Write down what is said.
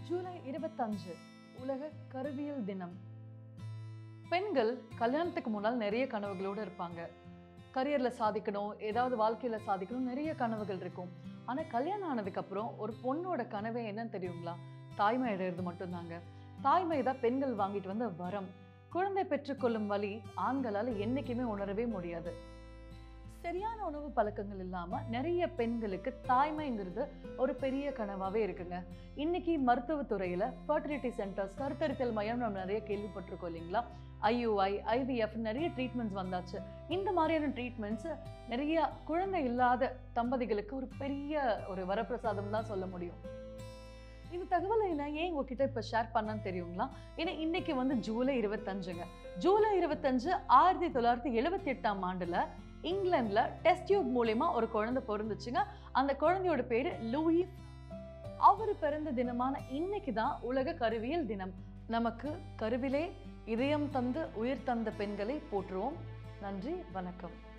ஜூலை இருபத்தஞ்சு உலக கருவியல் தினம் பெண்கள் கல்யாணத்துக்கு முன்னால் நிறைய கனவுகளோடு இருப்பாங்க கரியர்ல சாதிக்கணும் ஏதாவது வாழ்க்கையில சாதிக்கணும் நிறைய கனவுகள் இருக்கும் ஆனா கல்யாணம் ஆனதுக்கு அப்புறம் ஒரு பொண்ணோட கனவே என்னன்னு தெரியுங்களா தாய்மை அடையிறது மட்டும்தாங்க தாய்மை தான் பெண்கள் வாங்கிட்டு வந்த வரம் குழந்தை பெற்றுக்கொள்ளும் வழி ஆண்களால் என்னைக்குமே உணரவே முடியாது சரியான உணவு பழக்கங்கள் இல்லாம நிறைய பெண்களுக்கு தாய்மைங்கிறது ஒரு பெரிய கனவாவே இருக்குங்க இன்னைக்கு மருத்துவத்துறையில ஃபர்டிலிட்டி சென்டர்ஸ் கருத்தரித்தல் மையம் நம்ம நிறைய கேள்விப்பட்டிருக்கோம் இல்லைங்களா ஐயுஐ ஐவிஎஃப் நிறைய ட்ரீட்மெண்ட்ஸ் வந்தாச்சு இந்த மாதிரியான ட்ரீட்மெண்ட்ஸ் நிறைய குழந்தை இல்லாத தம்பதிகளுக்கு ஒரு பெரிய ஒரு வரப்பிரசாதம் தான் சொல்ல முடியும் இந்த தகவலை நான் ஏன் உங்ககிட்ட இப்போ ஷேர் பண்ணேன்னு தெரியுங்களா ஏன்னா இன்னைக்கு வந்து ஜூலை இருபத்தஞ்சுங்க ஜூலை இருபத்தஞ்சு ஆயிரத்தி தொள்ளாயிரத்தி எழுபத்தி எட்டாம் ஆண்டுல இங்கிலாந்துல டெஸ்ட் டியூப் மூலயமா ஒரு குழந்தை பிறந்துச்சுங்க அந்த குழந்தையோட பேரு லூயி அவர் பிறந்த தினமான இன்னைக்கு தான் உலக கருவியல் தினம் நமக்கு கருவிலே இதயம் தந்து உயிர் தந்த பெண்களை போற்றுவோம் நன்றி வணக்கம்